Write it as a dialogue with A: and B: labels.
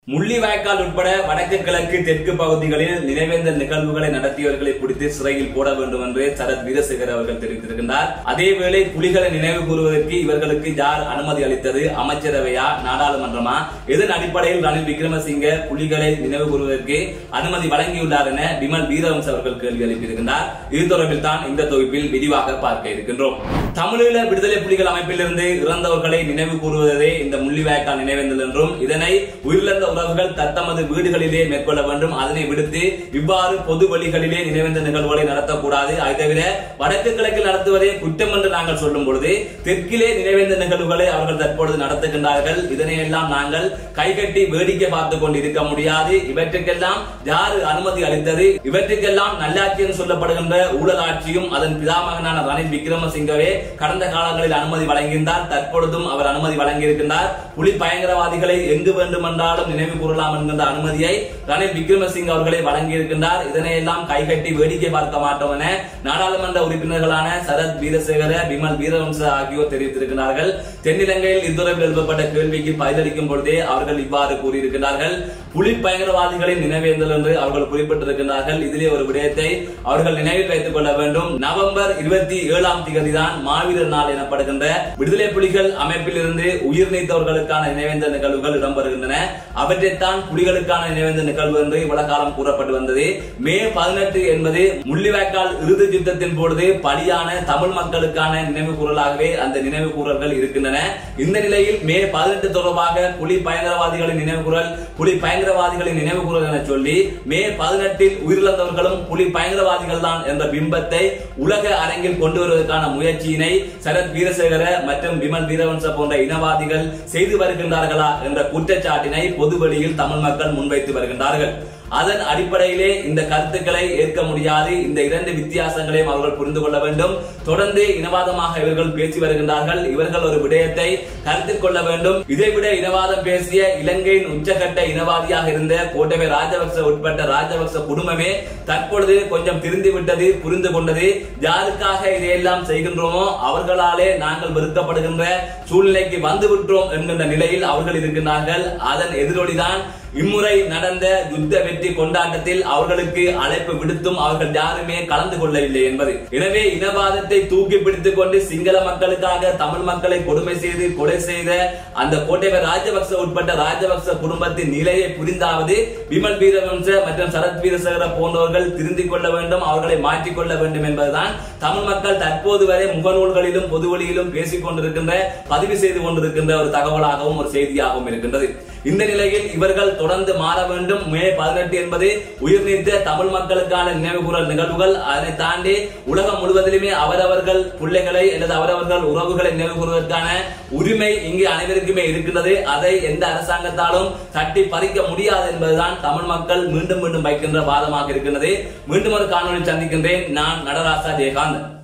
A: முள்ளிவாய்க்கால் உட்பட வடக்கு கிழக்கு தெற்கு பகுதிகளில் நினைவேந்தல் நிகழ்வுகளை நடத்தியவர்களை பிடித்து சிறையில் போட வேண்டும் என்று சரத் வீரசேகர் அவர்கள் தெரிவித்திருக்கின்றார் அதேவேளை புலிகளை நினைவு கூறுவதற்கு இவர்களுக்கு யார் அனுமதி அளித்தது அமைச்சரவையா நாடாளுமன்றமா இதன் அடிப்படையில் ரணில் விக்ரமசிங்க புலிகளை நினைவு கூறுவதற்கு அனுமதி வழங்கியுள்ளார் என விமல் வீரவன்ஸ் அவர்கள் கேள்வி எழுப்பியிருக்கின்றார் இது தொடர்பில் தான் இந்த தொகுப்பில் விரிவாக பார்க்க இருக்கின்றோம் தமிழீழ விடுதலை புலிகள் அமைப்பிலிருந்து இறந்தவர்களை நினைவு கூறுவதே இந்த முள்ளிவாய்க்கால் நினைவேந்தல் என்றும் இதனை உயிரிழந்த உறவுகள் தத்தமது வீடுகளிலே மேற்கொள்ள வேண்டும் அதனை விடுத்து இவ்வாறு பொது வழிகளிலே நினைவேந்த நிகழ்வுகளை நடத்தக்கூடாது அதை தவிர வடக்கு கிழக்கில் நடத்துவதே குற்றம் என்று நாங்கள் சொல்லும் பொழுது தெற்கிலே நினைவேந்த நிகழ்வுகளை அவர்கள் தற்பொழுது நடத்துகின்றார்கள் இதனையெல்லாம் நாங்கள் கைகட்டி வேடிக்கை பார்த்துக் கொண்டு இருக்க முடியாது இவற்றுக்கெல்லாம் யாரு அனுமதி அளித்தது இவற்றுக்கெல்லாம் நல்லாட்சி என்று சொல்லப்படுகின்ற ஊழல் ஆட்சியும் அதன் பிதாமகனான ரணில் விக்ரமசிங்கவே கடந்த காலங்களில் அனுமதி வழங்கியிருந்தார் தற்பொழுதும் அவர் அனுமதி வழங்கியிருக்கின்றார் புலி பயங்கரவாதிகளை எங்கு வேண்டுமென்றாலும் நினைவு கூறலாம் என்கின்ற அனுமதியை ரணில் விக்ரமசிங்க அவர்களை வழங்கியிருக்கின்றார் இதனையெல்லாம் கைகட்டி வேடிக்கை பார்க்க மாட்டோம் என நாடாளுமன்ற உறுப்பினர்களான சரத் வீரசேகர விமல் வீரவம்ச ஆகியோர் தெரிவித்திருக்கிறார்கள் தென்னிலங்கையில் இதுவரை எழுப்பப்பட்ட கேள்விக்கு பதிலளிக்கும் பொழுதே அவர்கள் இவ்வாறு கூறியிருக்கிறார்கள் புலி பயங்கரவாதிகளின் நினைவேந்தல் என்று அவர்கள் குறிப்பிட்டிருக்கிறார்கள் இதிலே ஒரு விடயத்தை அவர்கள் நினைவில் வைத்துக் கொள்ள வேண்டும் நவம்பர் இருபத்தி ஏழாம் தேதி தான் மாவீரர் நாள் எனப்படுகின்ற விடுதலை புலிகள் அமைப்பில் இருந்து உயிர் நீத்தவர்களுக்கான நினைவேந்த நிகழ்வுகள் இடம்பெறுகின்றன அவற்றைத்தான் புலிகளுக்கான நினைவேந்த நிகழ்வு என்று இவ்வளவு காலம் கூறப்பட்டு வந்தது மே பதினெட்டு என்பது முள்ளிவாய்க்கால் இறுதி யுத்தத்தின் பொழுது பலியான தமிழ் மக்களுக்கான நினைவு கூறலாகவே அந்த நினைவு கூறல்கள் இருக்கின்றன இந்த நிலையில் மே பதினெட்டு தொடர்பாக புலி பயங்கரவாதிகளின் நினைவு கூறல் புலி பயங்கரவாதிகளின் நினைவு கூறல் என சொல்லி மே பதினெட்டில் உயிரிழந்தவர்களும் புலி பயங்கரவாதிகள் தான் என்ற பிம்பத்தை உலக அரங்கில் கொண்டு வருவதற்கான முயற்சியினை சரத் வீரசேகர மற்றும் விமல் வீரவன்ச போன்ற இனவாதிகள் செய்து வருகின்றார்களா என்ற குற்றச்சாட்டினை பொதுவெளியில் தமிழ் மக்கள் முன்வைத்து வருகின்றார்கள் அதன் அடிப்படையிலே இந்த கருத்துக்களை ஏற்க முடியாது இந்த இரண்டு வித்தியாசங்களையும் அவர்கள் புரிந்து கொள்ள வேண்டும் தொடர்ந்து இனவாதமாக இவர்கள் பேசி வருகின்றார்கள் இவர்கள் ஒரு விடயத்தை கருத்தில் கொள்ள வேண்டும் இதைவிட இனவாதம் பேசிய இலங்கையின் உச்சகட்ட இனவாதியாக இருந்த கோட்டவை ராஜபக்ச உட்பட்ட ராஜபக்ச குடும்பமே தற்பொழுது கொஞ்சம் திரிந்து விட்டது புரிந்து கொண்டது யாருக்காக இதையெல்லாம் செய்கின்றோமோ அவர்களாலே நாங்கள் வெறுக்கப்படுகின்ற சூழ்நிலைக்கு வந்து விட்டோம் என்கின்ற நிலையில் அவர்கள் இருக்கின்றார்கள் அதன் எதிரொலிதான் இம்முறை நடந்த யுத்த வெற்றி கொண்டாட்டத்தில் அவர்களுக்கு அழைப்பு விடுத்தும் அவர்கள் யாருமே கலந்து கொள்ளவில்லை என்பது எனவே இனவாதத்தை தூக்கி பிடித்துக் கொண்டு சிங்கள மக்களுக்காக தமிழ் மக்களை கொடுமை செய்து கொலை செய்த அந்த கோட்டைவர் ராஜபக்ச உட்பட்ட ராஜபக்ச குடும்பத்தின் நிலையை புரிந்தாவது விமல் வீரவம்ச மற்றும் சரத் வீரசேகர போன்றவர்கள் திருந்திக் கொள்ள வேண்டும் அவர்களை மாற்றிக் கொள்ள வேண்டும் என்பதுதான் தமிழ் மக்கள் தற்போது வரை முகநூல்களிலும் பொதுவெளியிலும் பேசிக் கொண்டிருக்கின்ற பதிவு செய்து கொண்டிருக்கின்ற ஒரு தகவலாகவும் ஒரு செய்தியாகவும் இருக்கின்றது இந்த நிலையில் இவர்கள் தொடர்ந்து மாற வேண்டும் மே பதினெட்டு என்பது உயிர் நீத்த தமிழ் மக்களுக்கான நினைவு கூறல் நிகழ்வுகள் அதனை தாண்டி உலகம் முழுவதிலுமே அவரவர்கள் பிள்ளைகளை அல்லது அவரவர்கள் உறவுகளை நினைவு கூறுவதற்கான உரிமை இங்கு அனைவருக்குமே இருக்கின்றது அதை எந்த அரசாங்கத்தாலும் தட்டி பறிக்க முடியாது என்பதுதான் தமிழ் மக்கள் மீண்டும் மீண்டும் வைக்கின்ற வாதமாக இருக்கின்றது மீண்டும் ஒரு காணொலி சந்திக்கின்றேன் நான் நடராசா ஜெயகாந்த்